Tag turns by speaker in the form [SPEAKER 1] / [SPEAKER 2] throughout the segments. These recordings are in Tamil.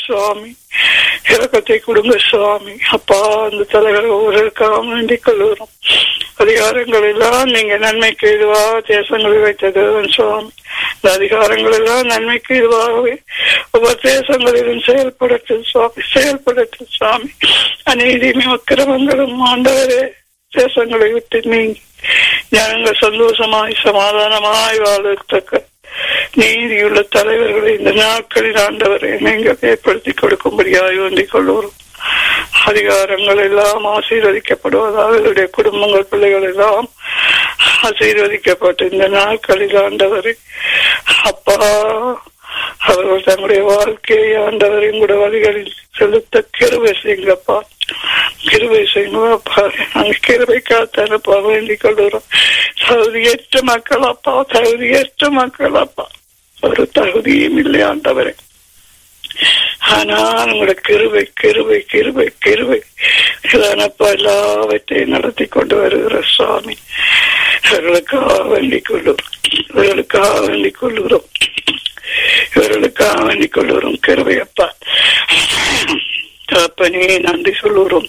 [SPEAKER 1] சுவாமி இறக்கத்தை கொடுங்க சுவாமி அப்பா அந்த தலைவர் ஒவ்வொருக்காக வேண்டிக் கொள்கிறோம் அதிகாரங்கள் எல்லாம் நீங்க நன்மைக்கு இதுவாக தேசங்களை வைத்தது சுவாமி இந்த அதிகாரங்கள் எல்லாம் நன்மைக்கு இதுவாகவே ஒவ்வொரு தேசங்களிலும் செயல்படட்டும் சுவாமி செயல்படட்டும் சுவாமி அநீதியும் அக்கிரமங்களும் ஆண்டவரே தேசங்களை விட்டு நீங்கி ஜனங்கள் சந்தோஷமாய் சமாதானமாய் வாழத்தக்க நீதியுள்ள தலைவர்களை இந்த நாட்களில் ஆண்டவரை நீங்கள் ஏற்படுத்தி கொடுக்கும்படியாய் வேண்டிக் கொள்வோம் அதிகாரங்கள் எல்லாம் ஆசீர்வதிக்கப்படுவதாக அவர்களுடைய குடும்பங்கள் பிள்ளைகள் எல்லாம் ஆசீர்வதிக்கப்பட்டு இந்த நாட்களில் ஆண்டவரை அப்பா அவர்கள் தங்களுடைய வாழ்க்கையை ஆண்டவரின் கூட வழிகளில் செலுத்த கிருவை செய்யுங்கப்பா கிருவை செய்யுங்கப்பா நாங்க கிருவை காத்தனப்பா வேண்டிக் கொள்கிறோம் தகுதியற்ற மக்கள் அப்பா தகுதியற்ற மக்கள் அப்பா ஒரு தகுதியும் இல்லை ஆண்டவரே ஆனால் உங்களோட கிருவை கிருவை கிருவை கிருவை இதானப்பா எல்லாவற்றையும் நடத்தி கொண்டு வருகிற சுவாமி இவர்களுக்காக வேண்டிக் கொள்ளும் இவர்களுக்காக வேண்டிக் கொள்ளுகிறோம் இவர்களுக்காக வேண்டிக் கொள்ளுகிறோம் கிருவையப்பா தப்பனே நன்றி சொல்லுகிறோம்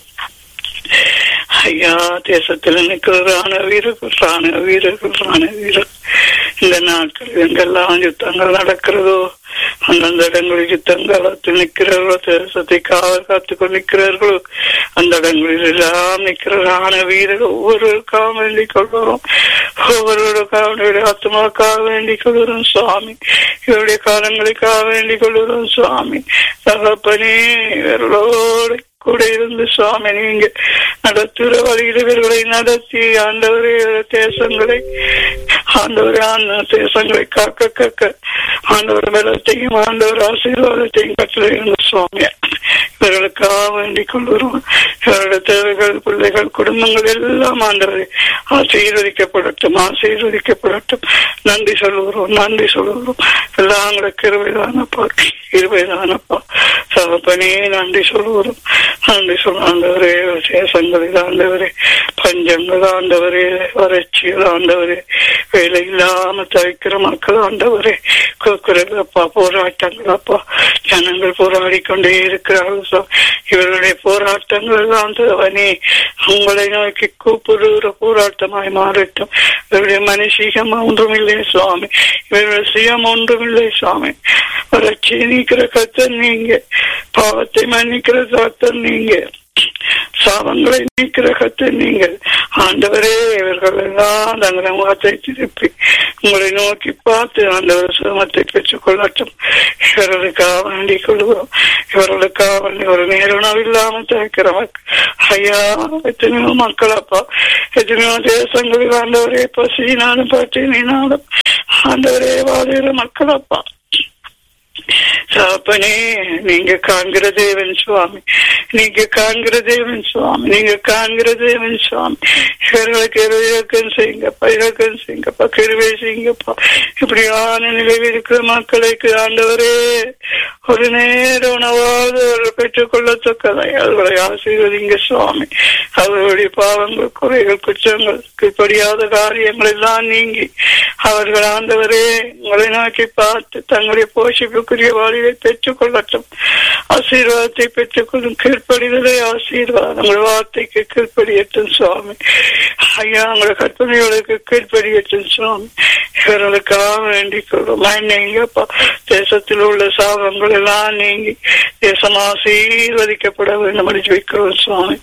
[SPEAKER 1] ஐயா தேசத்தில் நிற்கிற ராணுவ வீரர்கள் ராணுவ வீரர்கள் ராணுவ வீரர் இந்த நாட்கள் எங்கெல்லாம் யுத்தங்கள் நடக்கிறதோ அந்தந்த இடங்களில் யுத்தங்கள் நிற்கிறார்களோ தேசத்தை காவல் காத்து கொண்டு நிற்கிறார்களோ அந்த இடங்களில் எல்லாம் நிற்கிற ராணுவ வீரர் ஒவ்வொருவருக்காக வேண்டிக் கொள்கிறோம் ஒவ்வொருவருக்காக ஆத்மாக்காக வேண்டிக் கொள்கிறோம் சுவாமி இவருடைய காலங்களுக்காக வேண்டிக் கொள்கிறோம் சுவாமி தகப்பனே இவர்களோடு கூட இருந்து சுவாமி நீங்க நடத்துகிற வழியில் இவர்களை நடத்தி ஆண்டவரே தேசங்களை ஆண்டவர் அந்த தேசங்களை காக்க காக்க ஆண்டவர் பலத்தையும் ஆண்டவர் ஆசீர்வாதத்தையும் கட்டளை இருந்த சுவாமி இவர்களுக்காக வேண்டிக் கொள்கிறோம் இவருடைய தேவைகள் பிள்ளைகள் குடும்பங்கள் எல்லாம் ஆண்டவரை ஆசீர்வதிக்கப்படட்டும் ஆசீர்வதிக்கப்படட்டும் நன்றி சொல்லுகிறோம் நன்றி சொல்லுகிறோம் எல்லாம் உங்களுக்கு இருவைதானப்பா இருவைதானப்பா சகப்பனே நன்றி சொல்லுகிறோம் நன்றி சொல்ல ஆண்டவரே சேசங்களில் ஆண்டவரே பஞ்சங்கள் ஆண்டவரே வறட்சிகள் ஆண்டவரே வேலை இல்லாம தவிக்கிற மக்கள் ஆண்டவரே கூக்குறப்பா போராட்டங்கள் அப்பா ஜனங்கள் போராடி கொண்டே இருக்கிறார்கள் இவர்களுடைய போராட்டங்கள் தான் தேவனே உங்களை நோக்கி கூப்பிடுகிற போராட்டமாய் மாறட்டும் இவருடைய மனுஷிகம் ஒன்றுமில்லை சுவாமி இவருடைய சுயம் ஒன்றுமில்லை சுவாமி வறட்சி நீக்கிற கத்தர் நீங்க பாவத்தை மன்னிக்கிற கத்தர் நீங்க சாபங்களை நீக்கிற கத்து நீங்கள் ஆண்டவரே இவர்கள் எல்லாம் தங்கள் முகத்தை திருப்பி உங்களை நோக்கி பார்த்து ஆண்டவர் சுகமத்தை பெற்றுக் கொள்ளட்டும் இவர்களுக்காக வேண்டிக் கொள்கிறோம் இவர்களுக்காக வேண்டி ஒரு நேரம் இல்லாமல் தவிக்கிற மக்கள் ஐயா எத்தனையோ மக்கள் அப்பா எத்தனையோ தேசங்களில் ஆண்டவரே பசியினாலும் பட்டினினாலும் ஆண்டவரே வாழ்கிற மக்கள் அப்பா சாப்பனே நீங்க காண்கிற தேவன் சுவாமி நீங்க காண்கிற தேவன் சுவாமி நீங்க காண்கிற தேவன் சுவாமி இவர்களுக்கு இறக்கம் செய்யுங்கப்பா இறக்கம் செய்யுங்கப்பா கிருவை செய்யுங்கப்பா இப்படியான நிலையில் இருக்கிற மக்களுக்கு ஆண்டவரே ஒரு நேர உணவாவது அவர்கள் பெற்றுக்கொள்ளத்தக்கதை அவர்களை ஆசீர்வதிங்க சுவாமி அவர்களுடைய பாவங்கள் குறைகள் குற்றங்கள் கீழ்ப்படியாத காரியங்கள் எல்லாம் நீங்கி அவர்கள் ஆண்டவரே உங்களை நோக்கி பார்த்து தங்களுடைய போஷிப்புக்குரிய வாழ்வை பெற்றுக் கொள்ளட்டும் ஆசீர்வாதத்தை பெற்றுக் கொள்ளும் கீழ்ப்படிதலை ஆசீர்வாதம் உங்கள் வார்த்தைக்கு கீழ்ப்படியட்டும் சுவாமி ஐயா உங்களை கற்பனைகளுக்கு கீழ்ப்படியட்டும் சுவாமி இவர்களுக்காக வேண்டிக் கொள்ளும் நீங்கப்பா தேசத்தில் உள்ள சாபங்கள் எல்லாம் நீங்கி தேசம் ஆசீர்வதிக்கப்பட வேண்டும் என்று வைக்கிறோம் சுவாமி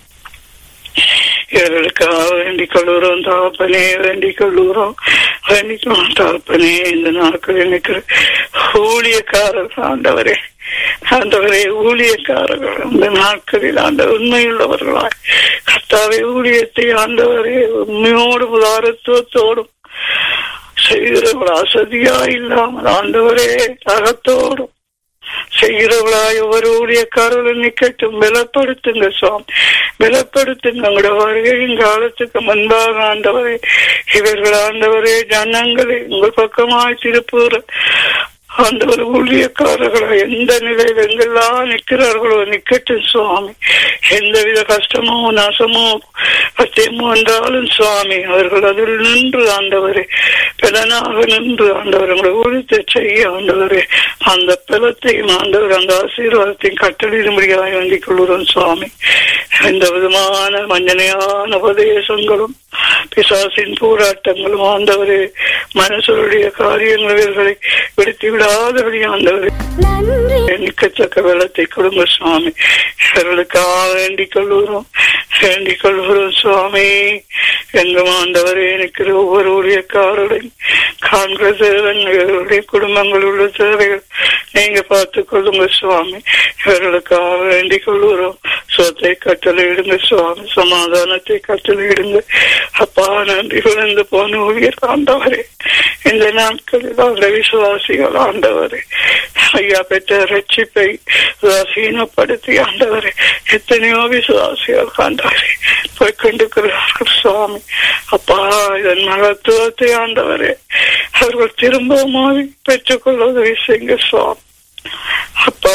[SPEAKER 1] இவர்களுக்காக வேண்டிக் கொள்ளுகிறோம் தாப்பனே வேண்டிக் கொள்ளுகிறோம் வேண்டிக்கிறோம் தாப்பனே இந்த நாட்களில் நிற்கிற ஊழியக்காரர்கள் ஆண்டவரே ஆண்டவரே ஊழியக்காரர்கள் இந்த நாட்களில் ஆண்ட உண்மையுள்ளவர்களாய் கத்தாவை ஊழியத்தை ஆண்டவரே உண்மையோடு உதாரத்துவத்தோடும் செய்கிறவர்கள் அசதியா இல்லாமல் ஆண்டவரே தகத்தோடும் செய்கிறவளாய் ஒவ்வொரு ஊழியக்காரர்கள் நிக்கட்டும் பலப்படுத்துங்க சுவாமி பலப்படுத்துங்க உங்களோட வருகையின் காலத்துக்கு முன்பாக ஆண்டவரே இவர்கள் ஆண்டவரே ஜனங்களை உங்கள் பக்கமாய் திருப்புகிற ஆண்டவர் ஊழியக்காரர்களா எந்த நிலையில் எங்கெல்லாம் நிற்கிறார்களோ நிக்கட்டும் சுவாமி எந்தவித கஷ்டமோ நாசமோ பத்தியமோ என்றாலும் சுவாமி அவர்கள் அதில் நின்று ஆண்டவரே பலனாக நின்று ஆண்டவர் உங்களை ஒழித்து செய்ய ஆண்டவரே அந்த பலத்தையும் ஆண்டவர் அந்த ஆசீர்வாதத்தையும் கட்டளிடும்படியாக வேண்டிக் கொள்கிறோம் சுவாமி எந்த விதமான மஞ்சனையான உபதேசங்களும் பிசாசின் போராட்டங்களும் ஆண்டவரே மனசருடைய காரியங்களை விடுத்து விடாதபடி ஆண்டவரே நிக்கத்தக்க வெள்ளத்தை கொடுங்க சுவாமி இவர்களுக்காக வேண்டிக் கொள்கிறோம் வேண்டிக் கொள்கிறோம் சுவாமி எங்கும் ஆண்டவரே நிற்கிற ஒவ்வொரு ஊழியக்காரரையும் காண்கிற தேவன் இவர்களுடைய குடும்பங்கள் உள்ள தேவைகள் நீங்க பார்த்துக் கொள்ளுங்க சுவாமி இவர்களுக்காக வேண்டிக் கொள்கிறோம் சொத்தை கட்டளையிடுங்க சுவாமி சமாதானத்தை கட்டளையிடுங்க அப்பா நன்றி விழுந்து போன ஊழியர் ஆண்டவரே இந்த நாட்களில் அந்த விசுவாசிகள் ஆண்டவரே ஐயா பெற்ற ரட்சிப்பை சீனப்படுத்தி ஆண்டவரே எத்தனையோ விசுவாசிகள் ஆண்டவரே போய் கொண்டிருக்கிறார்கள் சுவாமி அப்பா இதன் மகத்துவத்தை ஆண்டவரே அவர்கள் திரும்பவும் பெற்றுக்கொள்ள உதவி செய்யுங்க சுவாமி அப்பா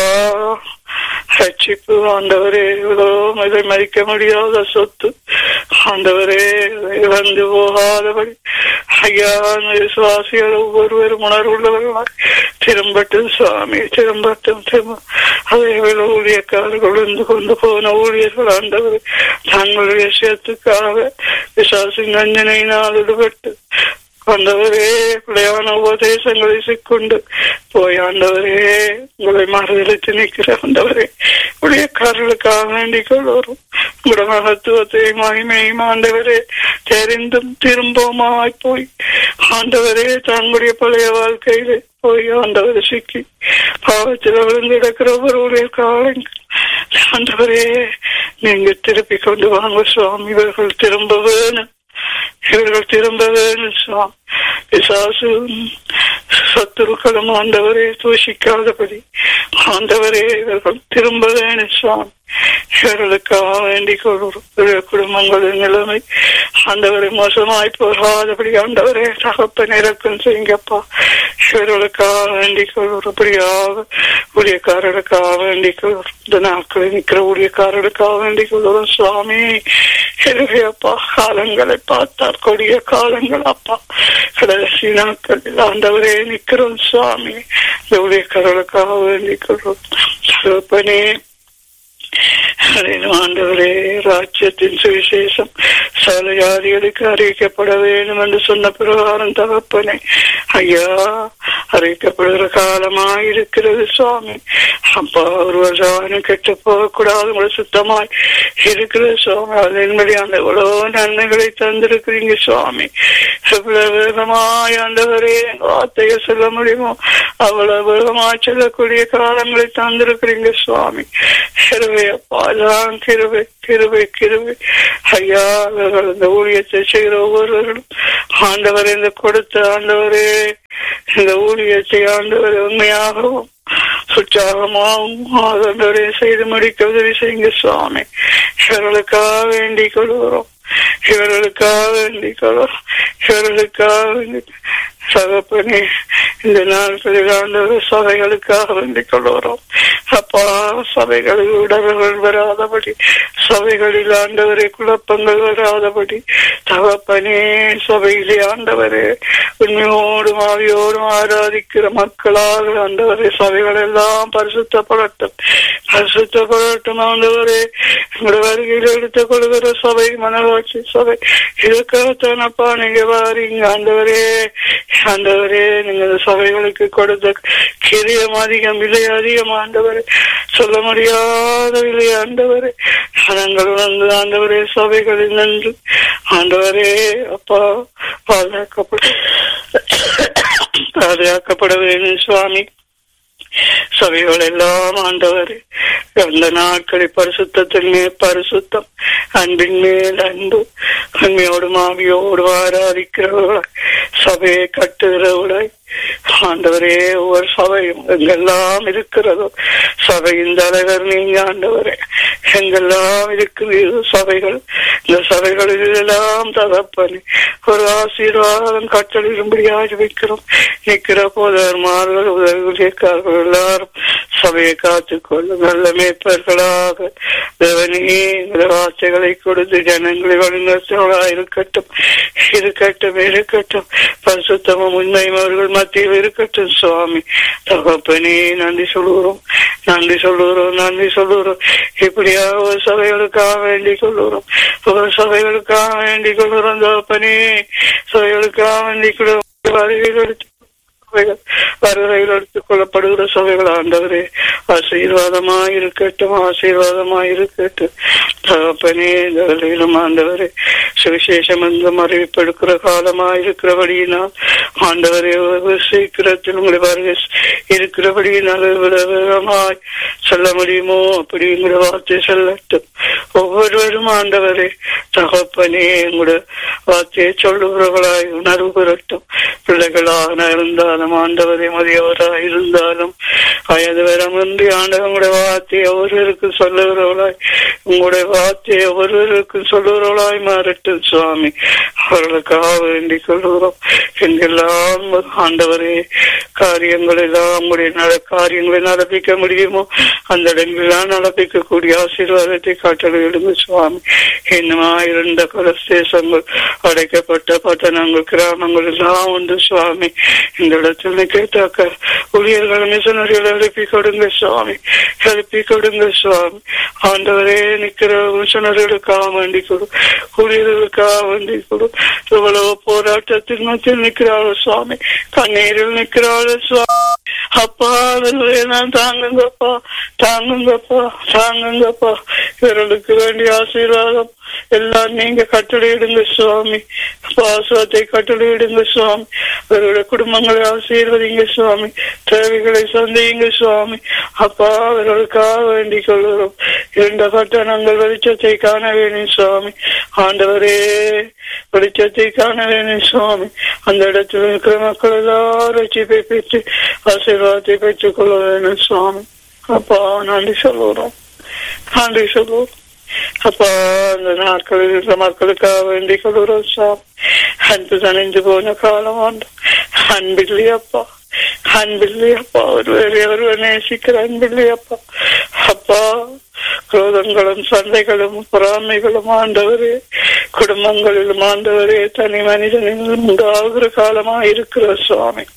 [SPEAKER 1] ரட்சிப்பு ஆண்டவரே இவ்வளோ இதை மதிக்க முடியாத சொத்து ஆண்டவரே இழந்து போகாதபடி ஐயா விசுவாசிகள் ஒவ்வொருவரும் உணர்வுள்ளவர்களாய் திரும்பட்டும் சுவாமி திரும்பட்டும் திரும்ப அதே வேலை ஊழியக்காரர்கள் விழுந்து கொண்டு போன ஊழியர்கள் ஆண்டவர் தங்களுடைய விஷயத்துக்காக விசுவாசின் நஞ்சனையினால் ஈடுபட்டு ஆண்டவரே பிள்ளையான உபதேசங்களை சிக்கொண்டு போய் ஆண்டவரே உங்களை மறுதளித்து நிற்கிற ஆண்டவரே உடையக்காரர்களுக்காக வேண்டிக் கொள்வோரும் உங்களோட மகத்துவத்தையும் மகிமையும் ஆண்டவரே தெரிந்தும் திரும்பவுமாய் போய் ஆண்டவரே தங்களுடைய பழைய வாழ்க்கையிலே போய் ஆண்டவரை சிக்கி பாவத்தில் விழுந்து கிடக்கிற ஒருவருடைய காலங்கள் ஆண்டவரே நீங்க திருப்பி கொண்டு வாங்க சுவாமி இவர்கள் திரும்ப வேணும் இவர்கள் திரும்ப வேணும் சுவாமி பிசாசு சத்துருக்களும் ஆண்டவரே தூஷிக்காதபடி ஆண்டவரே இவர்கள் திரும்ப வேணும் சுவாமி இவர்களுக்காக வேண்டிக் கொள்கிறோம் குடும்பங்களின் நிலைமை ஆண்டவரை மோசமாய் போகாதபடி ஆண்டவரே தகப்ப நிறக்கம் செய்யுங்கப்பா இவர்களுக்காக வேண்டிக் கொள்கிறபடியாக ஊழியக்காரர்களுக்காக வேண்டிக் கொள்கிறோம் இந்த நாட்களில் நிற்கிற ஊழியக்காரர்களுக்காக வேண்டிக் கொள்கிறோம் சுவாமி எனவே அப்பா காலங்களை பார்த்தார் கொடிய காலங்கள் அப்பா கடைசி நாட்களில் ஆண்டவரே நிற்கிறோம் சுவாமி இந்த ஊழியக்காரர்களுக்காக வேண்டிக் கொள்கிறோம் தகப்பனே ஆண்டவரே ராஜ்யத்தின் சுவிசேஷம் சகல ஜாதிகளுக்கு அறிவிக்கப்பட வேண்டும் என்று சொன்ன பிரகாரம் தகப்பனே ஐயா அறிவிக்கப்படுகிற காலமாய் இருக்கிறது சுவாமி அப்பா ஒருவர் ஜானும் கெட்டு போகக்கூடாது உங்களை சுத்தமாய் இருக்கிறது சுவாமி அதன்படி அந்த எவ்வளவு நன்மைகளை தந்திருக்கிறீங்க சுவாமி எவ்வளவு வேகமாய் ஆண்டவரே வார்த்தையை சொல்ல முடியுமோ அவ்வளவு வேகமாய் சொல்லக்கூடிய காலங்களை தந்திருக்கிறீங்க சுவாமி கிருவை அப்பா எல்லாம் கிருவை கிருவை கிருவை ஐயா அவர்கள் இந்த ஊழியத்தை செய்கிற ஒவ்வொருவர்களும் ஆண்டவர் இந்த கொடுத்த ஆண்டவரே இந்த ஊழியத்தை ஆண்டவர் உண்மையாகவும் உற்சாகமாகவும் ஆண்டவரே செய்து முடிக்க உதவி செய்யுங்க சுவாமி இவர்களுக்காக வேண்டிக் கொள்கிறோம் இவர்களுக்காக வேண்டிக் கொள்கிறோம் இவர்களுக்காக வேண்டி சகப்பனே இந்த நாட்களில் ஆண்டவர் சபைகளுக்காக வேண்டிக் கொள்கிறோம் அப்பா சபைகளில் உடல்கள் வராதபடி சபைகளில் ஆண்டவரே குழப்பங்கள் வராதபடி தகப்பனே சபையிலே ஆண்டவரே உண்மையோடும் ஆவியோடும் ஆராதிக்கிற மக்களாக ஆண்டவரே சபைகள் எல்லாம் பரிசுத்தப்படட்டும் பரிசுத்தப்படட்டும் ஆண்டவரே உங்களுடைய வருகையில் எடுத்துக் கொள்கிற சபை மனவாட்சி சபை இதுக்காகத்தானப்பா நீங்க வாரீங்க ஆண்டவரே ஆண்டவரே நீங்க சபைகளுக்கு கொடுத்த கிரியம் அதிகம் விலை அதிகம் ஆண்டவரே சொல்ல முடியாத விலை ஆண்டவரே நாங்கள் வந்து ஆண்டவரே சபைகளில் நின்று ஆண்டவரே அப்பா பாதுகாக்கப்பட பாதுகாக்கப்பட வேண்டும் சுவாமி சபைகள் எல்லாம் ஆண்டவர் அந்த நாட்களை பரிசுத்தத்தின் மேல் பரிசுத்தம் அன்பின் மேல் அன்பு உண்மையோடு மாவியோடு ஆராதிக்கிறவர்களாய் சபையை கட்டுகிறவர்களாய் ஆண்டவரே ஒவ்வொரு சபையும் எங்கெல்லாம் இருக்கிறதோ சபையின் தலைவர் நீங்க ஆண்டவரே எங்கெல்லாம் இருக்கிற சபைகள் இந்த சபைகளில் எல்லாம் தகப்பனே ஒரு ஆசீர்வாதம் கட்டளிடும்படியாக வைக்கிறோம் நிற்கிற போதர்மார்கள் உதவிக்காரர்கள் எல்லாரும் சபையை காத்துக்கொள்ளும் நல்ல மேய்ப்பர்களாக தேவனே இந்த வார்த்தைகளை கொடுத்து ஜனங்களை வழிநடத்தவர்களாக இருக்கட்டும் இருக்கட்டும் இருக்கட்டும் பரிசுத்தமும் உண்மையும் அவர்கள் மத்தியில் இருக்கட்டும் சுவாமி தகப்பனே நன்றி சொல்லுகிறோம் நன்றி சொல்லுகிறோம் நன்றி சொல்லுகிறோம் இப்படியா ஒரு சபைகளுக்காக வேண்டிக் கொள்ளுகிறோம் ஒரு சபைகளுக்காக வேண்டிக் கொள்ளுகிறோம் தகப்பனே சபைகளுக்காக வேண்டிக் கொள்ளும் வருகைகள் எடுத்து சபைகள் வருகையில் எடுத்துக் கொள்ளப்படுகிற சபைகள் ஆண்டவரே ஆசீர்வாதமாய் இருக்கட்டும் ஆசீர்வாதமாய் இருக்கட்டும் தகப்பனே இந்த வேளையிலும் ஆண்டவரே சுவிசேஷம் என்றும் அறிவிப்பெடுக்கிற காலமாய் இருக்கிறபடியினால் ஆண்டவரே ஒரு சீக்கிரத்தில் உங்களை வருகை இருக்கிறபடியினால் இவ்வளவு வேகமாய் சொல்ல முடியுமோ அப்படி உங்களுடைய வார்த்தை சொல்லட்டும் ஒவ்வொருவரும் ஆண்டவரே தகப்பனே உங்களுடைய வார்த்தையை சொல்லுகிறவர்களாய் உணர்வு பெறட்டும் பிள்ளைகளாக இருந்தாலும் ஆண்டவரை மதியவராக இருந்தாலும் வயது வரமின்றி ஆண்டவர் உங்களுடைய வார்த்தையை ஒருவருக்கு சொல்லுகிறவர்களாய் உங்களுடைய வார்த்தையை ஒருவருக்கு சொல்லுகிறவர்களாய் மாறட்டும் சுவாமி அவர்களுக்காக வேண்டிக் கொள்கிறோம் எங்கெல்லாம் ஆண்டவரே காரியங்கள் எல்லாம் உங்களுடைய நட காரியங்களை நடப்பிக்க முடியுமோ அந்த இடங்களெல்லாம் நடப்பிக்கக்கூடிய ஆசீர்வாதத்தை காட்டலிடுங்க சுவாமி இன்னுமா இருந்த கலசேசங்கள் அடைக்கப்பட்ட பட்டணங்கள் கிராமங்கள் எல்லாம் உண்டு சுவாமி இந்த இடத்துல கேட்டாக்க ஊழியர்கள் மிஷனரிகள் எழுப்பி கொடுங்க சுவாமி எழுப்பி கொடுங்க சுவாமி ஆண்டவரே நிக்கிற மிஷனர்களுக்காக வேண்டி கொடு ஊழியர்களுக்காக வேண்டி கொடு இவ்வளவு போராட்டத்தின் மத்தியில் நிற்கிறார்கள் சுவாமி கண்ணீரில் நிற்கிறார்கள் சுவாமி அப்பா நான் தாங்குங்கப்பா தாங்குங்கப்பா தாங்குங்கப்பா இவர்களுக்கு வேண்டிய ஆசீர்வாதம் எல்லாம் நீங்க கட்டளையிடுங்க சுவாமி பாசுவத்தை கட்டளையிடுங்க சுவாமி அவருடைய குடும்பங்களை ஆசீர்வதிங்க சுவாமி தேவைகளை சந்தையுங்க சுவாமி அப்பா அவர்களுக்காக வேண்டிக் கொள்கிறோம் இரண்ட பட்டணங்கள் வெளிச்சத்தை காண வேணும் சுவாமி ஆண்டவரே வெளிச்சத்தை காண வேணும் சுவாமி அந்த இடத்துல இருக்கிற மக்கள் எல்லாரும் ரட்சிப்பை பெற்று ஆசீர்வாதத்தை பெற்றுக் கொள்ள வேணும் சுவாமி அப்பா நன்றி சொல்லுறோம் நன்றி சொல்லுவோம் அப்பா அந்த நாட்களில் இருக்கிற மக்களுக்காக வேண்டிக் கொள்கிறோம் சாமி அன்பு தணிந்து போன காலம் ஆண்டு அன்பில்லையப்பா அன்பில்லையப்பா ஒருவர் ஒருவர் நேசிக்கிற அன்பில்லையப்பா அப்பா குரோதங்களும் சண்டைகளும் பொறாமைகளும் ஆண்டவரே குடும்பங்களிலும் ஆண்டவரே தனி மனிதனிலும் உண்டாகிற காலமா இருக்கிற சுவாமி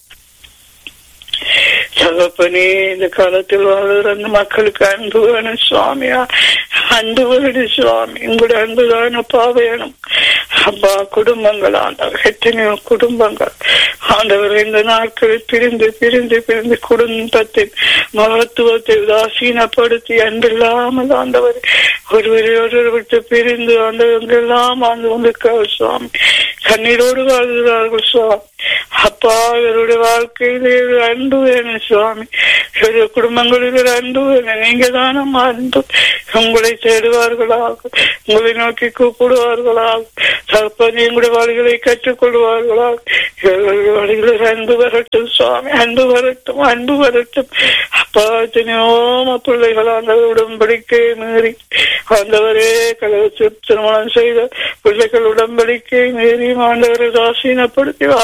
[SPEAKER 1] தகப்பனே இந்த காலத்தில் வாழ்கிற அந்த மக்களுக்கு அன்பு வேணும் சுவாமியா அன்பு வேணும் சுவாமி உங்களுடைய அன்புதான் அப்பா வேணும் அப்பா குடும்பங்கள் ஆண்டவர் எத்தனையோ குடும்பங்கள் ஆண்டவர் இந்த நாட்களில் பிரிந்து பிரிந்து பிரிந்து குடும்பத்தின் மகத்துவத்தை உதாசீனப்படுத்தி அன்பில்லாமல் ஆண்டவர் ஒருவரை ஒருவர் விட்டு பிரிந்து ஆண்டவங்க எல்லாம் வாழ்ந்து கொண்டிருக்கிறார் சுவாமி கண்ணீரோடு வாழ்கிறார்கள் சுவாமி அப்பா இவருடைய வாழ்க்கையிலே அன்பு வேணும் சுவாமி இவருடைய குடும்பங்களில் ஒரு அன்பு வேணும் நீங்க தான் நம்ம அன்பு உங்களை தேடுவார்களாக உங்களை நோக்கி கூப்பிடுவார்களாக தற்போது எங்களுடைய வழிகளை கற்றுக்கொள்வார்களாக இவர்களுடைய வழிகளில் அன்பு வரட்டும் சுவாமி அன்பு வரட்டும் அன்பு வரட்டும் அப்பா எத்தனையோ பிள்ளைகள் அந்த உடன்படிக்கை மீறி ஆண்டவரே கலவச்சு திருமணம் செய்த பிள்ளைகள் உடன்படிக்கை மீறி ஆண்டவரை ராசீனப்படுத்தி